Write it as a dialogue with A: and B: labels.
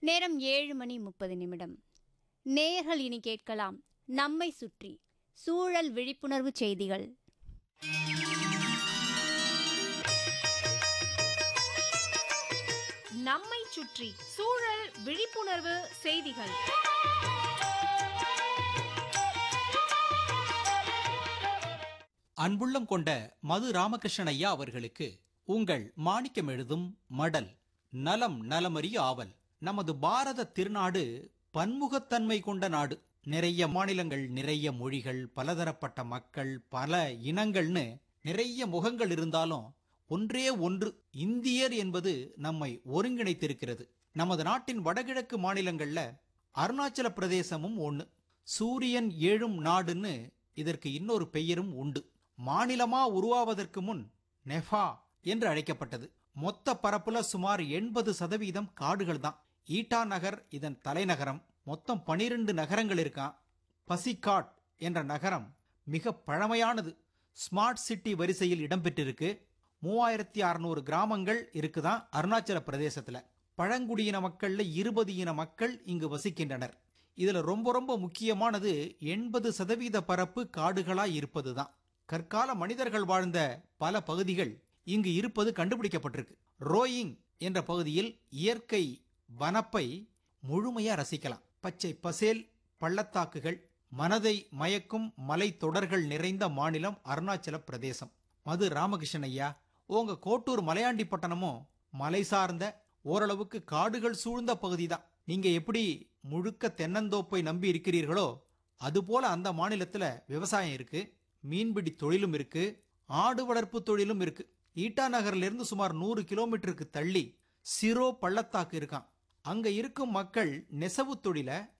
A: நேரம் ஏழு மணி முப்பது நிமிடம் நேயர்கள் இனி கேட்கலாம் நம்மை சுற்றி சூழல் விழிப்புணர்வு செய்திகள்
B: நம்மை சுற்றி சூழல் விழிப்புணர்வு செய்திகள்
C: அன்புள்ளம் கொண்ட மது ராமகிருஷ்ணன் ஐயா அவர்களுக்கு உங்கள் மாணிக்கம் எழுதும் மடல் நலம் நலமறி ஆவல் நமது பாரத திருநாடு பன்முகத்தன்மை கொண்ட நாடு நிறைய மாநிலங்கள் நிறைய மொழிகள் பலதரப்பட்ட மக்கள் பல இனங்கள்னு நிறைய முகங்கள் இருந்தாலும் ஒன்றே ஒன்று இந்தியர் என்பது நம்மை ஒருங்கிணைத்திருக்கிறது நமது நாட்டின் வடகிழக்கு மாநிலங்கள்ல அருணாச்சல பிரதேசமும் ஒண்ணு சூரியன் ஏழும் நாடுன்னு இதற்கு இன்னொரு பெயரும் உண்டு மாநிலமா உருவாவதற்கு முன் நெஃபா என்று அழைக்கப்பட்டது மொத்த பரப்புல சுமார் எண்பது சதவீதம் காடுகள் தான் ஈட்டா நகர் இதன் தலைநகரம் மொத்தம் பனிரெண்டு நகரங்கள் இருக்கான் பசிகாட் என்ற நகரம் மிக பழமையானது ஸ்மார்ட் சிட்டி வரிசையில் இடம்பெற்றிருக்கு மூவாயிரத்தி அறுநூறு கிராமங்கள் இருக்குதான் அருணாச்சல பிரதேசத்துல பழங்குடியின மக்கள்ல இருபது இன மக்கள் இங்கு வசிக்கின்றனர் இதுல ரொம்ப ரொம்ப முக்கியமானது எண்பது சதவீத பரப்பு காடுகளா இருப்பதுதான் கற்கால மனிதர்கள் வாழ்ந்த பல பகுதிகள் இங்கு இருப்பது கண்டுபிடிக்கப்பட்டிருக்கு ரோயிங் என்ற பகுதியில் இயற்கை வனப்பை முழுமையா ரசிக்கலாம் பச்சை பசேல் பள்ளத்தாக்குகள் மனதை மயக்கும் மலை தொடர்கள் நிறைந்த மாநிலம் அருணாச்சல பிரதேசம் மது ராமகிருஷ்ணன் ஐயா உங்க கோட்டூர் மலையாண்டி பட்டணமும் மலை சார்ந்த ஓரளவுக்கு காடுகள் சூழ்ந்த பகுதிதான் நீங்க எப்படி முழுக்க தென்னந்தோப்பை நம்பி இருக்கிறீர்களோ அதுபோல அந்த மாநிலத்துல விவசாயம் இருக்கு மீன்பிடி தொழிலும் இருக்கு ஆடு வளர்ப்பு தொழிலும் இருக்கு ஈட்டா நகர்ல இருந்து சுமார் நூறு கிலோமீட்டருக்கு தள்ளி சிரோ பள்ளத்தாக்கு இருக்கான் அங்க இருக்கும் மக்கள் நெசவு தொழில